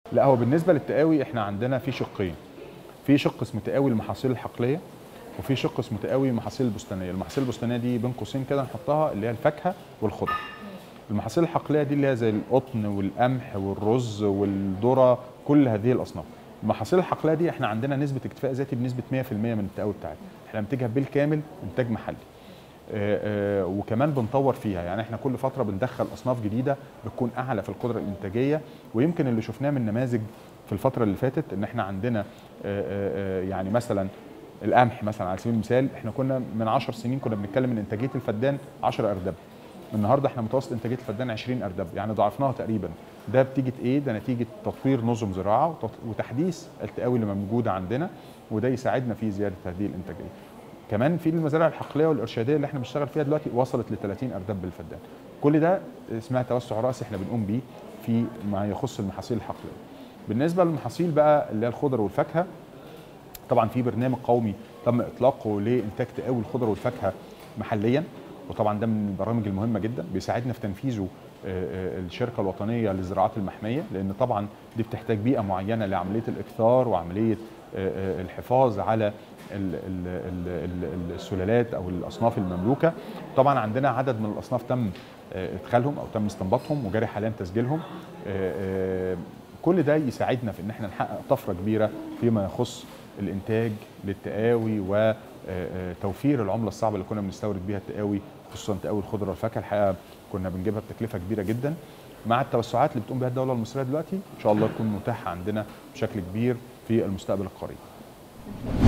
لا هو بالنسبه للتقاوي احنا عندنا في شقين في شق اسمه تقاوي المحاصيل الحقليه وفي شق اسمه تقاوي المحاصيل البستانيه المحاصيل البستانيه دي بين قوسين كده نحطها اللي هي الفاكهه والخضر المحاصيل الحقليه دي اللي هي زي القطن والقمح والرز والذره كل هذه الاصناف المحاصيل الحقليه دي احنا عندنا نسبه اكتفاء ذاتي بنسبه 100% من التقاوي بتاعتنا احنا بننتجها بالكامل انتاج محلي آه، آه، وكمان بنطور فيها يعني احنا كل فتره بندخل اصناف جديده بتكون اعلى في القدره الانتاجيه ويمكن اللي شفناه من نماذج في الفتره اللي فاتت ان احنا عندنا آه، آه، آه، يعني مثلا القمح مثلا على سبيل المثال احنا كنا من 10 سنين كنا بنتكلم ان انتاجيه الفدان 10 ارداب النهارده احنا متوسط انتاجيه الفدان 20 ارداب يعني ضاعفناها تقريبا ده بتيجه ايه ده نتيجه تطوير نظم زراعه وتط- وتحديث التقاوي اللي موجوده عندنا وده يساعدنا في زياده هذه الانتاجيه كمان في المزارع الحقليه والارشاديه اللي احنا بنشتغل فيها دلوقتي وصلت ل 30 ارداب بالفدان كل ده اسمها توسع راسي احنا بنقوم بيه في ما يخص المحاصيل الحقليه بالنسبه للمحاصيل بقى اللي هي الخضر والفاكهه طبعا في برنامج قومي تم اطلاقه لانتاج تقاوي الخضر والفاكهه محليا وطبعا ده من البرامج المهمه جدا بيساعدنا في تنفيذه آه، آه، الشركه الوطنيه للزراعات المحميه لان طبعا دي بتحتاج بيئه معينه لعمليه الاكثار وعمليه آه، آه، الحفاظ على ال- ال- ال- ال- السلالات او الاصناف المملوكه طبعا عندنا عدد من الاصناف تم آه، ادخالهم او تم استنباطهم وجاري حاليا تسجيلهم آه، آه، كل ده يساعدنا في ان احنا نحقق طفره كبيره فيما يخص الانتاج للتقاوي وتوفير العمله الصعبه اللي كنا بنستورد بيها التقاوي خصوصا تقاوي الخضره والفاكهه الحقيقه كنا بنجيبها بتكلفه كبيره جدا مع التوسعات اللي بتقوم بها الدوله المصريه دلوقتي ان شاء الله تكون متاحه عندنا بشكل كبير في المستقبل القريب